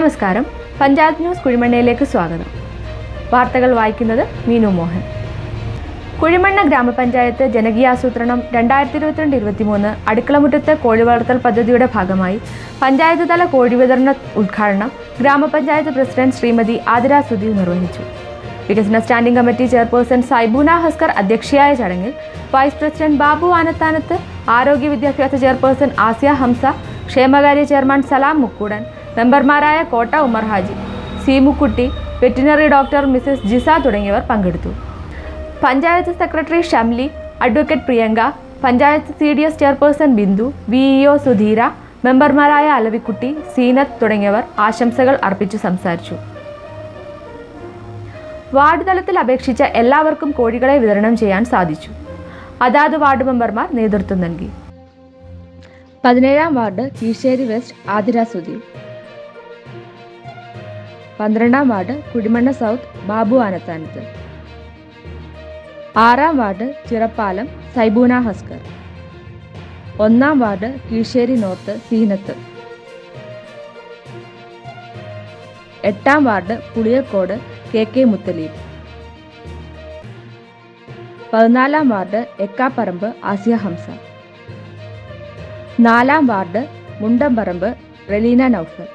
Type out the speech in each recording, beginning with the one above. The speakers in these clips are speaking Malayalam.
നമസ്കാരം പഞ്ചായത്ത് ന്യൂസ് കുഴിമണ്ണയിലേക്ക് സ്വാഗതം വാർത്തകൾ വായിക്കുന്നത് മീനു മോഹൻ കുഴിമണ്ണ ഗ്രാമപഞ്ചായത്ത് ജനകീയാസൂത്രണം രണ്ടായിരത്തി ഇരുപത്തിരണ്ട് ഇരുപത്തിമൂന്ന് അടുക്കളമുറ്റത്ത് കോഴി വളർത്തൽ പദ്ധതിയുടെ ഭാഗമായി പഞ്ചായത്ത് തല കോഴി വിതരണ ഉദ്ഘാടനം ഗ്രാമപഞ്ചായത്ത് പ്രസിഡന്റ് ശ്രീമതി ആതിര സുധീർ നിർവഹിച്ചു വികസന standing committee chairperson Saibuna Haskar അധ്യക്ഷയായ ചടങ്ങിൽ വൈസ് പ്രസിഡന്റ് ബാബു ആനത്താനത്ത് ആരോഗ്യ വിദ്യാഭ്യാസ ചെയർപേഴ്സൺ ആസിയ ഹംസ ക്ഷേമകാര്യ ചെയർമാൻ സലാം മുക്കൂടൻ മെമ്പർമാരായ Kotta Umar Haji Seemukkutty veterinary doctor Mrs Jisa തുടങ്ങിയവർ പങ്കെടുത്തു panchayat secretary Shamli advocate Priyanka panchayat C D S chairperson Bindu V E O Sudheera മെമ്പർമാരായ അലവിക്കുട്ടി സീനത്ത് തുടങ്ങിയവർ ആശംസകൾ അർപ്പിച്ചു സംസാരിച്ചു വാർഡ് തലത്തിൽ അപേക്ഷിച്ച എല്ലാവർക്കും കോഴികളെ വിതരണം ചെയ്യാൻ സാധിച്ചു അതാത് വാർഡ് മെമ്പർമാർ നേതൃത്വം നൽകി പതിനേഴാം വാർഡ് കീഴ്ശ്ശേരി വെസ്റ്റ് ആതിര സുധീർ പന്ത്രണ്ടാം വാർഡ് കുടിമണ്ണ സൗത്ത് ബാബു ആനത്താനത്ത് ആറാം വാർഡ് ചിറപ്പാലം സൈബൂന ഹസ്കർ ഒന്നാം വാർഡ് കീഴ്ശ്ശേരി നോർത്ത് സീനത്ത് എട്ടാം ward Puliyakkode K K Muthaleeb പതിനാലാം വാർഡ് എക്കാപ്പറമ്പ് ആസിയ ഹംസ നാലാം വാർഡ് മുണ്ടംപറമ്പ് റലീന നൌഫൽ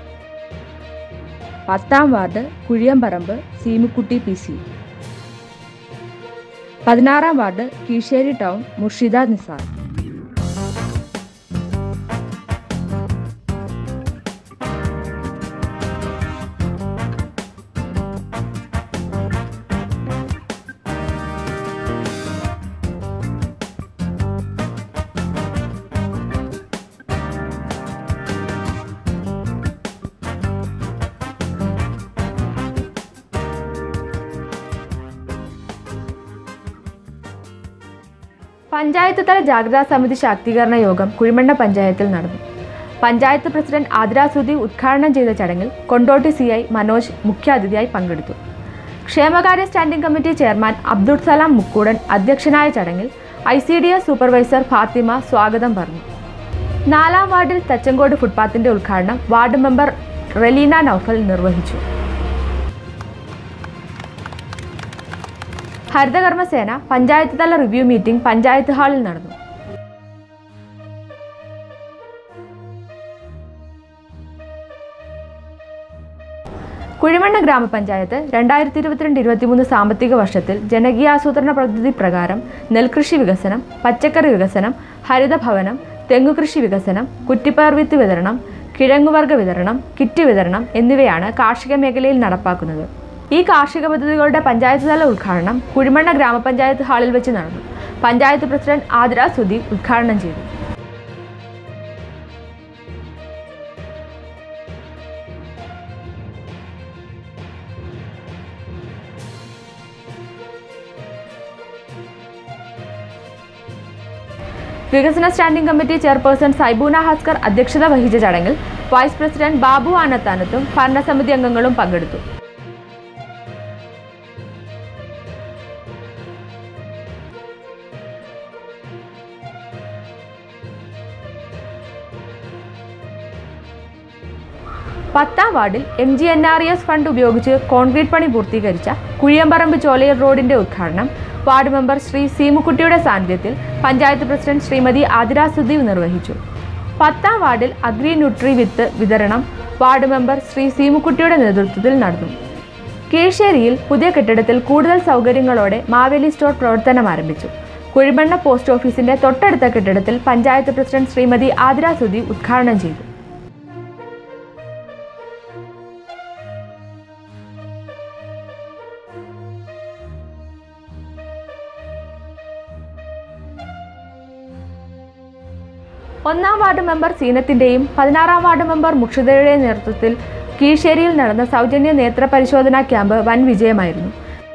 പത്താം ward Kuzhiyamparamba Seemukkutty P C പതിനാറാം വാർഡ് കീഴ്ശ്ശേരി ടൗൺ മുർഷിദ നിസാർ പഞ്ചായത്ത് തല ജാഗ്രതാ സമിതി ശാക്തീകരണ യോഗം കുഴിമണ്ണ പഞ്ചായത്തിൽ നടന്നു പഞ്ചായത്ത് പ്രസിഡന്റ് ആതിര സുധി ഉദ്ഘാടനം ചെയ്ത ചടങ്ങിൽ കൊണ്ടോട്ടി സി ഐ മനോജ് മുഖ്യാതിഥിയായി പങ്കെടുത്തു ക്ഷേമകാര്യ standing committee chairman Abdul Salam Mukkudan അധ്യക്ഷനായ ചടങ്ങിൽ I C D S supervisor Fathima സ്വാഗതം പറഞ്ഞു നാലാം വാർഡിൽ തച്ചങ്കോട് ഫുട്പാത്തിന്റെ ഉദ്ഘാടനം വാർഡ് മെമ്പർ റലീന നൌഫൽ നിർവഹിച്ചു ഹരിതകർമ്മസേന പഞ്ചായത്ത് തല റിവ്യൂ മീറ്റിംഗ് പഞ്ചായത്ത് ഹാളിൽ നടന്നു കുഴിമണ്ണ ഗ്രാമപഞ്ചായത്ത് രണ്ടായിരത്തി ഇരുപത്തിരണ്ട് ഇരുപത്തിമൂന്ന് സാമ്പത്തിക വർഷത്തിൽ ജനകീയാസൂത്രണ പദ്ധതി പ്രകാരം നെൽകൃഷി വികസനം പച്ചക്കറി വികസനം ഹരിതഭവനം തെങ്ങുകൃഷി വികസനം കുറ്റിപ്പയർ വിത്ത് വിതരണം കിഴങ്ങുവർഗ വിതരണം കിറ്റ് വിതരണം എന്നിവയാണ് കാർഷിക മേഖലയിൽ നടപ്പാക്കുന്നത് ഈ കാർഷിക പദ്ധതികളുടെ പഞ്ചായത്ത് തല ഉദ്ഘാടനം കുഴിമണ്ണ ഗ്രാമപഞ്ചായത്ത് ഹാളിൽ വെച്ച് നടന്നു പഞ്ചായത്ത് പ്രസിഡന്റ് ആതിര സുധി ഉദ്ഘാടനം ചെയ്തു വികസന standing committee chairperson Saibuna Haskar അധ്യക്ഷത വഹിച്ച ചടങ്ങിൽ വൈസ് പ്രസിഡന്റ് ബാബു ആനത്താനത്തും ഭരണസമിതി അംഗങ്ങളും പങ്കെടുത്തു പത്താം വാർഡിൽ M G N R S fund ഉപയോഗിച്ച് കോൺക്രീറ്റ് പണി പൂർത്തീകരിച്ച കുഴിയമ്പറമ്പ് ചോലയർ റോഡിന്റെ ഉദ്ഘാടനം വാർഡ് മെമ്പർ ശ്രീ സീമുക്കുട്ടിയുടെ സാന്നിധ്യത്തിൽ പഞ്ചായത്ത് പ്രസിഡന്റ് ശ്രീമതി ആതിര സുദീവ് നിർവഹിച്ചു പത്താം വാർഡിൽ അഗ്രി ന്യൂട്രി വിത്ത് വിതരണം വാർഡ് മെമ്പർ ശ്രീ സീമുക്കുട്ടിയുടെ നേതൃത്വത്തിൽ നടന്നു കീഴ്ശ്ശേരിയിൽ പുതിയ കെട്ടിടത്തിൽ കൂടുതൽ സൗകര്യങ്ങളോടെ മാവേലി സ്റ്റോർ പ്രവർത്തനം ആരംഭിച്ചു കുഴിമണ്ണ പോസ്റ്റ് ഓഫീസിന്റെ തൊട്ടടുത്ത കെട്ടിടത്തിൽ പഞ്ചായത്ത് പ്രസിഡന്റ് ശ്രീമതി ആതിര സുദീവ് ഉദ്ഘാടനം ചെയ്തു ഒന്നാം വാർഡ് മെമ്പർ സീനത്തിന്റെയും പതിനാറാം വാർഡ് മെമ്പർ മുക്ഷിതയുടെയും നേതൃത്വത്തിൽ കീഴ്ശ്ശേരിയിൽ നടന്ന സൗജന്യ നേത്ര പരിശോധനാ ക്യാമ്പ് വൻ വിജയമായിരുന്നു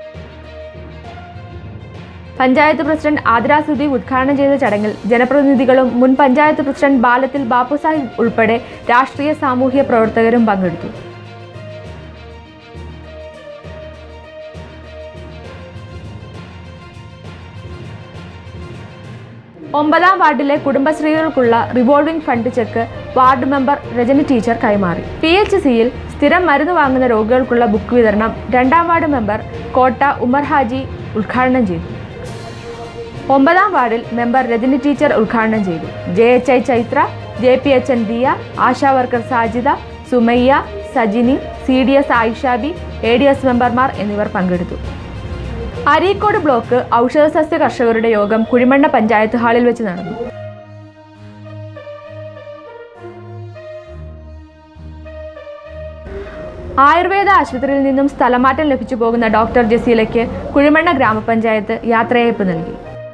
പഞ്ചായത്ത് പ്രസിഡന്റ് ആതിര സുദീപ് ഉദ്ഘാടനം ചെയ്ത ചടങ്ങിൽ ജനപ്രതിനിധികളും മുൻ പഞ്ചായത്ത് പ്രസിഡന്റ് ബാലത്തിൽ ബാപ്പു സാഹിബ് ഉൾപ്പെടെ രാഷ്ട്രീയ സാമൂഹ്യ പ്രവർത്തകരും പങ്കെടുത്തു ഒമ്പതാം വാർഡിലെ കുടുംബശ്രീകൾക്കുള്ള revolving fund cheque ward member Rajani teacher കൈമാറി പി എച്ച് സിയിൽ സ്ഥിരം മരുന്ന് വാങ്ങുന്ന രോഗികൾക്കുള്ള ബുക്ക് വിതരണം രണ്ടാം വാർഡ് മെമ്പർ കോട്ട ഉമർ ഹാജി ഉദ്ഘാടനം ചെയ്തു ഒമ്പതാം വാർഡിൽ മെമ്പർ രജനി ടീച്ചർ ഉദ്ഘാടനം ചെയ്തു J H I Chaithra J P H N Diya Asha worker Sajida Sumayya Sajini C D S Ayishabi A D S മെമ്പർമാർ എന്നിവർ പങ്കെടുത്തു അരീക്കോട് ബ്ലോക്ക് ഔഷധസസ്യ കർഷകരുടെ യോഗം കുഴിമണ്ണ പഞ്ചായത്ത് ഹാളിൽ വെച്ച് നടന്നു ആയുർവേദ ആശുപത്രിയിൽ നിന്നും സ്ഥലമാറ്റം ലഭിച്ചു പോകുന്ന ഡോക്ടർ ജസീലയ്ക്ക് കുഴിമണ്ണ ഗ്രാമപഞ്ചായത്ത് യാത്രയയപ്പ് നൽകി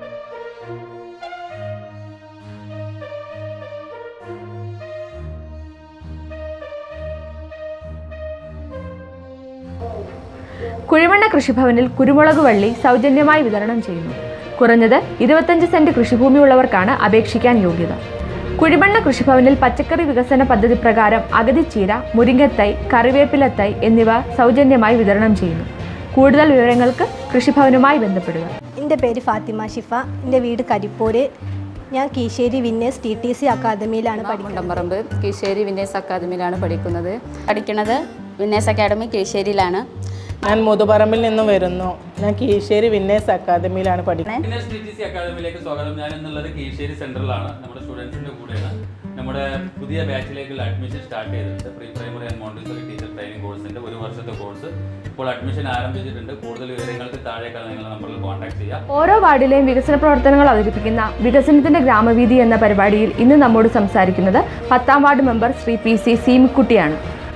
കുഴിമണ്ണ കൃഷിഭവനിൽ കുരുമുളക് വള്ളി സൗജന്യമായി വിതരണം ചെയ്യുന്നു കുറഞ്ഞത് ഇരുപത്തഞ്ച് സെന്റ് കൃഷിഭൂമി ഉള്ളവർക്കാണ് അപേക്ഷിക്കാൻ യോഗ്യത കുഴിമണ്ണ കൃഷിഭവനിൽ പച്ചക്കറി വികസന പദ്ധതി പ്രകാരം അഗതിച്ചീര മുരിങ്ങത്തൈ കറിവേപ്പിലത്തൈ എന്നിവ സൗജന്യമായി വിതരണം ചെയ്യുന്നു കൂടുതൽ വിവരങ്ങൾക്ക് കൃഷിഭവനുമായി ബന്ധപ്പെടുക എൻ്റെ പേര് ഫാത്തിമ ഷിഫ എൻ്റെ വീട് കരിപ്പൂര് ഞാൻ Keezhissery winners T T C അക്കാദമിയിലാണ് പഠിക്കുന്നത് മുണ്ടമ്പറമ്പ് കീശ്ശേരി വിന്നേഴ്സ് അക്കാദമിയിലാണ് പഠിക്കുന്നത് പഠിക്കുന്നത് വിന്നേഴ്സ് അക്കാദമി കീശ്ശേരിയിലാണ് ഞാൻ മുതുപറമ്പിൽ നിന്നും വരുന്നു ഞാൻ കീശ്ശേരി വിന്നേഴ്സ് അക്കാദമിയിലാണ് പഠിക്കുന്നത് വിന്നേഴ്സ് ടി ടി സി അക്കാദമിയിലേക്ക് സ്വാഗതം ഞാൻ എന്നുള്ളത് കീഴ്ശ്ശേരി സെൻട്രലാണ് നമ്മുടെ സ്റ്റുഡൻസിന്റെ കൂടെയാണ് നമ്മുടെ പുതിയ ബാച്ചിലേക്കുള്ള അഡ്മിഷൻ സ്റ്റാർട്ട് ചെയ്തിട്ടുണ്ട് pre primary and montessori teacher training കോഴ്സിന്റെ ഒരു വർഷത്തെ കോഴ്സ് ഇപ്പോൾ അഡ്മിഷൻ ആരംഭിച്ചിട്ടുണ്ട് കൂടുതൽ വിവരങ്ങൾക്ക് താഴേക്കാൾ നിങ്ങൾ നമ്പറിൽ കോൺടാക്ട് ചെയ്യാം ഓരോ വാർഡിലെയും വികസന പ്രവർത്തനങ്ങൾ അവതരിപ്പിക്കുന്ന വികസനത്തിന്റെ ഗ്രാമവീതി എന്ന പരിപാടിയിൽ ഇന്ന് നമ്മോട് സംസാരിക്കുന്നത് പത്താം ward member Shri P C സീമിക്കുട്ടിയാണ്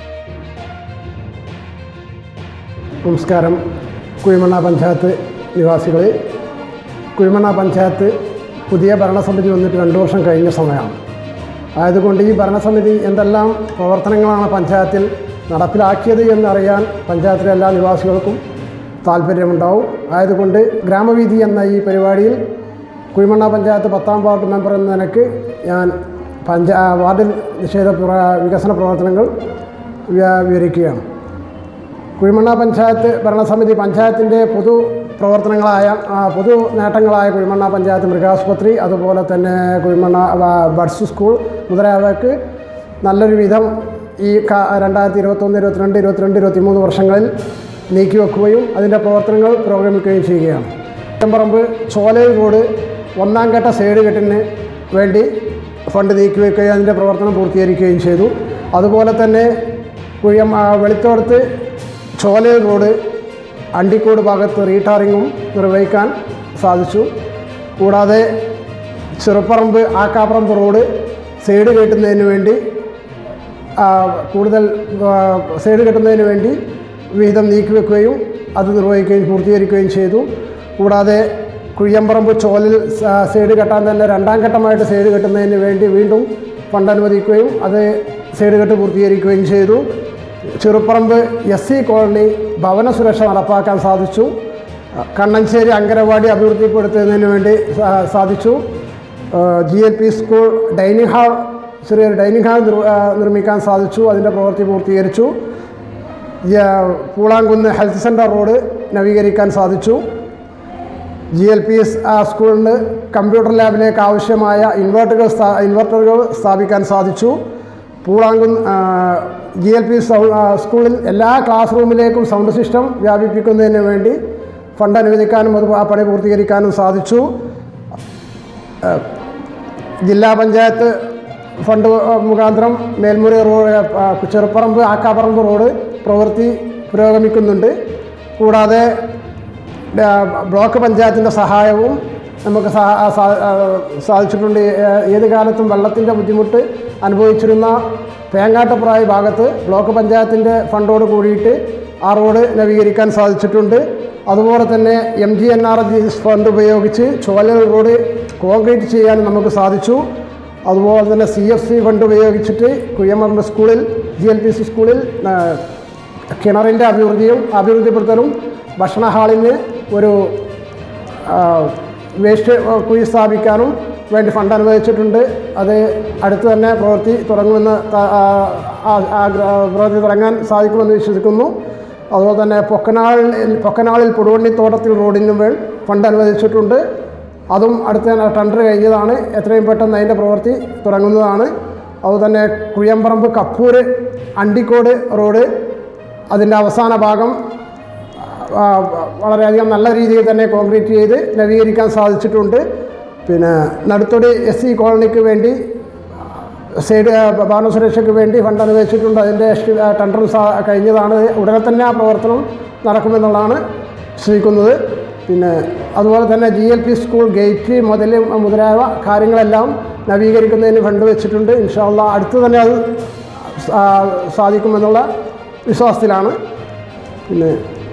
നമസ്കാരം കുഴിമണ്ണ പഞ്ചായത്ത് നിവാസികളെ കുഴിമണ്ണ പഞ്ചായത്ത് പുതിയ ഭരണസമിതി വന്നിട്ട് രണ്ട് വർഷം കഴിഞ്ഞ സമയമാണ് ആയതുകൊണ്ട് ഈ ഭരണസമിതി എന്തെല്ലാം പ്രവർത്തനങ്ങളാണ് പഞ്ചായത്തിൽ നടപ്പിലാക്കിയത് എന്നറിയാൻ പഞ്ചായത്തിലെ എല്ലാ നിവാസികൾക്കും താല്പര്യമുണ്ടാവും ആയതുകൊണ്ട് ഗ്രാമവീതി എന്ന ഈ പരിപാടിയിൽ കുഴിമണ്ണ പഞ്ചായത്ത് പത്താം വാർഡ് മെമ്പർ എന്ന നിലയ്ക്ക് ഞാൻ പഞ്ചാ വാർഡിൽ നിഷേധ പ്ര- വികസന പ്രവർത്തനങ്ങൾ വ്യ- വിവരിക്കുകയാണ് കുഴിമണ്ണ പഞ്ചായത്ത് ഭരണസമിതി പഞ്ചായത്തിൻ്റെ പൊതു പ്രവർത്തനങ്ങളായ ആ, പൊതു നേട്ടങ്ങളായ കുഴിമണ്ണ പഞ്ചായത്ത് മൃഗാശുപത്രി അതുപോലെ തന്നെ കുഴിമണ്ണ വ- ബഡ്സ് സ്കൂൾ മുതലായവയ്ക്ക് നല്ലൊരു വിധം ഈ ക- രണ്ടായിരത്തി ഇരുപത്തൊന്ന് ഇരുപത്തിരണ്ട് ഇരുപത്തിരണ്ട് ഇരുപത്തിമൂന്ന് വർഷങ്ങളിൽ നീക്കിവെക്കുകയും അതിൻ്റെ പ്രവർത്തനങ്ങൾ പുരോഗമിക്കുകയും ചെയ്യുകയാണ് പറമ്പ് ചോലയിൽ റോഡ് ഒന്നാം ഘട്ട സൈഡ് കെട്ടിന് വേണ്ടി ഫണ്ട് നീക്കിവെക്കുകയും അതിൻ്റെ പ്രവർത്തനം പൂർത്തീകരിക്കുകയും ചെയ്തു അതുപോലെ തന്നെ കുഴിയം ആ, വെളിത്തോടത്ത് ചോലയിൽ റോഡ് അണ്ടിക്കോട് ഭാഗത്ത് റീടാറിങ്ങും നിർവഹിക്കാൻ സാധിച്ചു കൂടാതെ ചെറുപ്പറമ്പ് ആക്കാപ്പറമ്പ് റോഡ് സൈഡ് കെട്ടുന്നതിന് വേണ്ടി ആ, കൂടുതൽ ആ, സൈഡ് കെട്ടുന്നതിന് വേണ്ടി വിഹിതം നീക്കിവെക്കുകയും അത് നിർവഹിക്കുകയും പൂർത്തീകരിക്കുകയും ചെയ്തു കൂടാതെ കുഴിയമ്പറമ്പ് ചോലിൽ സ- സൈഡ് കെട്ടാൻ തന്നെ രണ്ടാം ഘട്ടമായിട്ട് സൈഡ് കെട്ടുന്നതിന് വേണ്ടി വീണ്ടും ഫണ്ട് അനുവദിക്കുകയും അത് സൈഡ് കെട്ട് പൂർത്തീകരിക്കുകയും ചെയ്തു ചെറുപ്പറമ്പ് എസ് സി കോളനി ഭവന സുരക്ഷ നടപ്പാക്കാൻ സാധിച്ചു കണ്ണഞ്ചേരി അങ്കനവാടി അഭിവൃദ്ധിപ്പെടുത്തുന്നതിന് വേണ്ടി സാ- സാധിച്ചു G L P school dining hall ചെറിയൊരു ഡൈനിങ് ഹാൾ നിർ- ആ, നിർമ്മിക്കാൻ സാധിച്ചു അതിൻ്റെ പ്രവൃത്തി പൂർത്തീകരിച്ചു യ- പൂളാങ്കുന്ന് ഹെൽത്ത് സെൻ്റർ റോഡ് നവീകരിക്കാൻ സാധിച്ചു ജി എൽ പി എസ് സ്കൂളിന് കമ്പ്യൂട്ടർ ലാബിലേക്ക് ആവശ്യമായ ഇൻവെർട്ടറുകൾ സ്ഥാ ഇൻവെർട്ടറുകൾ സ്ഥാപിക്കാൻ സാധിച്ചു പൂളാങ്കുന്ന് ജി എൽ പി സ്കൂളിൽ എല്ലാ ക്ലാസ് റൂമിലേക്കും സൗണ്ട് സിസ്റ്റം വ്യാപിപ്പിക്കുന്നതിന് വേണ്ടി ഫണ്ട് അനുവദിക്കാനും അത് ആ പണി പൂർത്തീകരിക്കാനും സാധിച്ചു ജില്ലാ പഞ്ചായത്ത് ഫണ്ട് മുഖാന്തരം മേൽമുറി റോഡ് ആ, ചെറുപ്പറമ്പ് ആക്കാപ്പറമ്പ് റോഡ് പ്രവൃത്തി പുരോഗമിക്കുന്നുണ്ട് കൂടാതെ ആ, ബ്ലോക്ക് പഞ്ചായത്തിൻ്റെ സഹായവും നമുക്ക് സാ- ആ, സാ- ആ, സാധിച്ചിട്ടുണ്ട് ഏ- ഏത് കാലത്തും വെള്ളത്തിൻ്റെ ബുദ്ധിമുട്ട് അനുഭവിച്ചിരുന്ന പേങ്ങാട്ടുപ്രായ ഭാഗത്ത് ബ്ലോക്ക് പഞ്ചായത്തിൻ്റെ ഫണ്ടോട് കൂടിയിട്ട് ആ റോഡ് നവീകരിക്കാൻ സാധിച്ചിട്ടുണ്ട് അതുപോലെ തന്നെ M G N R G fund ഉപയോഗിച്ച് ചോലൽ റോഡ് കോൺക്രീറ്റ് ചെയ്യാൻ നമുക്ക് സാധിച്ചു അതുപോലെ തന്നെ സി എഫ് സി ഫണ്ട് ഉപയോഗിച്ചിട്ട് കുയ്യമ്മ സ്കൂളിൽ ജി എൽ പി സി സ്കൂളിൽ ആ, കിണറിൻ്റെ അഭിവൃദ്ധിയും അഭിവൃദ്ധിപ്പെടുത്തലും ഭക്ഷണ ഹാളിന് ഒരു ആ, വേസ്റ്റ് കുഴി സ്ഥാപിക്കാനും വേണ്ടി ഫണ്ട് അനുവദിച്ചിട്ടുണ്ട് അത് അടുത്ത് തന്നെ പ്രവൃത്തി തുടങ്ങുമെന്ന് ത- ആ, ആ- ആ ഗ്ര- പ്രവൃത്തി തുടങ്ങാൻ സാധിക്കുമെന്ന് വിശ്വസിക്കുന്നു അതുപോലെ തന്നെ പൊക്കനാളിൽ പൊക്കനാളിൽ പൊടുവണ്ണിത്തോട്ടത്തിൽ റോഡിന് മേൽ ഫണ്ട് അനുവദിച്ചിട്ടുണ്ട് അതും അടുത്ത തന്നെ ടെൻഡർ കഴിഞ്ഞതാണ് എത്രയും പെട്ടെന്ന് അതിൻ്റെ പ്രവൃത്തി തുടങ്ങുന്നതാണ് അതുതന്നെ കുഴിയമ്പറമ്പ് കപ്പൂർ അണ്ടിക്കോട് റോഡ് അതിൻ്റെ അവസാന ഭാഗം ആ, വളരെയധികം നല്ല രീതിയിൽ തന്നെ കോൺക്രീറ്റ് ചെയ്ത് നവീകരിക്കാൻ സാധിച്ചിട്ടുണ്ട് പിന്നെ നടുത്തൊടി എസ് സി കോളനിക്ക് വേണ്ടി സൈഡ് ഭവന സുരക്ഷയ്ക്ക് വേണ്ടി ഫണ്ട് അനുവദിച്ചിട്ടുണ്ട് അതിൻ്റെ ടെൻഡറും സാ കഴിഞ്ഞതാണ് ഉടനെ തന്നെ ആ പ്രവർത്തനം നടക്കുമെന്നുള്ളതാണ് ശ്രമിക്കുന്നത് പിന്നെ അതുപോലെ തന്നെ G L P school gate മുതൽ മുതലായ കാര്യങ്ങളെല്ലാം നവീകരിക്കുന്നതിന് ഫണ്ട് വെച്ചിട്ടുണ്ട് ഇൻഷാല്ല അടുത്ത് തന്നെ അത് സാ- സാധിക്കുമെന്നുള്ള വിശ്വാസത്തിലാണ് പിന്നെ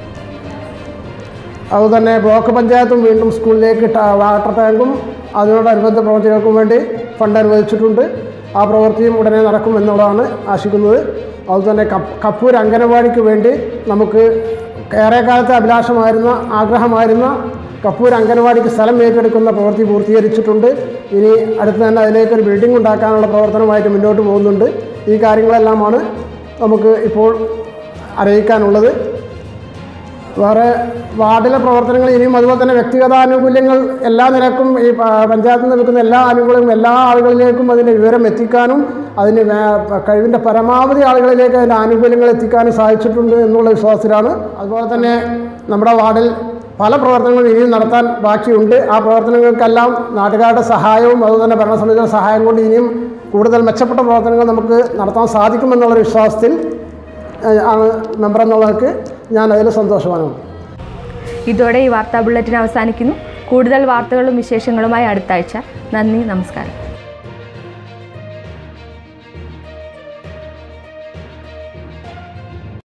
അതുതന്നെ ബ്ലോക്ക് പഞ്ചായത്തും വീണ്ടും സ്കൂളിലേക്ക് ട- വാട്ടർ ടാങ്കും അതിനോടനുബന്ധ പ്രവൃത്തികൾക്കും വേണ്ടി ഫണ്ട് അനുവദിച്ചിട്ടുണ്ട് ആ പ്രവൃത്തിയും ഉടനെ നടക്കും എന്നുള്ളതാണ് ആശിക്കുന്നത് അതുതന്നെ കപ്പ് കപ്പൂർ അംഗനവാടിക്ക് വേണ്ടി നമുക്ക് ഏറെക്കാലത്തെ അഭിലാഷമായിരുന്ന ആഗ്രഹമായിരുന്ന കപ്പൂർ അംഗനവാടിക്ക് സ്ഥലം ഏറ്റെടുക്കുന്ന പ്രവൃത്തി പൂർത്തീകരിച്ചിട്ടുണ്ട് ഇനി അടുത്ത് തന്നെ അതിലേക്ക് ഒരു ബിൽഡിംഗ് ഉണ്ടാക്കാനുള്ള പ്രവർത്തനമായിട്ട് മുന്നോട്ട് പോകുന്നുണ്ട് ഈ കാര്യങ്ങളെല്ലാമാണ് നമുക്ക് ഇപ്പോൾ അറിയിക്കാനുള്ളത് വേറെ വാർഡിലെ പ്രവർത്തനങ്ങൾ ഇനിയും അതുപോലെ തന്നെ വ്യക്തിഗത ആനുകൂല്യങ്ങൾ എല്ലാ നിലക്കും ഈ പ- പഞ്ചായത്തിൽ നിന്ന് ലഭിക്കുന്ന എല്ലാ ആനുകൂല്യങ്ങളും എല്ലാ ആളുകളിലേക്കും അതിൻ്റെ വിവരം എത്തിക്കാനും അതിന് വേ- കഴിവിൻ്റെ പരമാവധി ആളുകളിലേക്ക് അതിൻ്റെ ആനുകൂല്യങ്ങൾ എത്തിക്കാനും സാധിച്ചിട്ടുണ്ട് എന്നുള്ള വിശ്വാസത്തിലാണ് അതുപോലെ തന്നെ നമ്മുടെ വാർഡിൽ പല പ്രവർത്തനങ്ങളും ഇനിയും നടത്താൻ ബാക്കിയുണ്ട് ആ പ്രവർത്തനങ്ങൾക്കെല്ലാം നാട്ടുകാരുടെ സഹായവും അതുപോലെ തന്നെ ഭരണസമിതിയുടെ സഹായം കൊണ്ട് ഇനിയും കൂടുതൽ മെച്ചപ്പെട്ട പ്രവർത്തനങ്ങൾ നമുക്ക് നടത്താൻ സാധിക്കുമെന്നുള്ളൊരു വിശ്വാസത്തിൽ ഏഹ്, ആണ് മെമ്പർ എന്നുള്ളതൊക്കെ ഞാൻ അതിൽ സന്തോഷവാനാണ് ഇതോടെ ഈ വാർത്താ ബുള്ളറ്റിൻ അവസാനിക്കുന്നു കൂടുതൽ വാർത്തകളും വിശേഷങ്ങളുമായി അടുത്ത ആഴ്ച നന്ദി നമസ്കാരം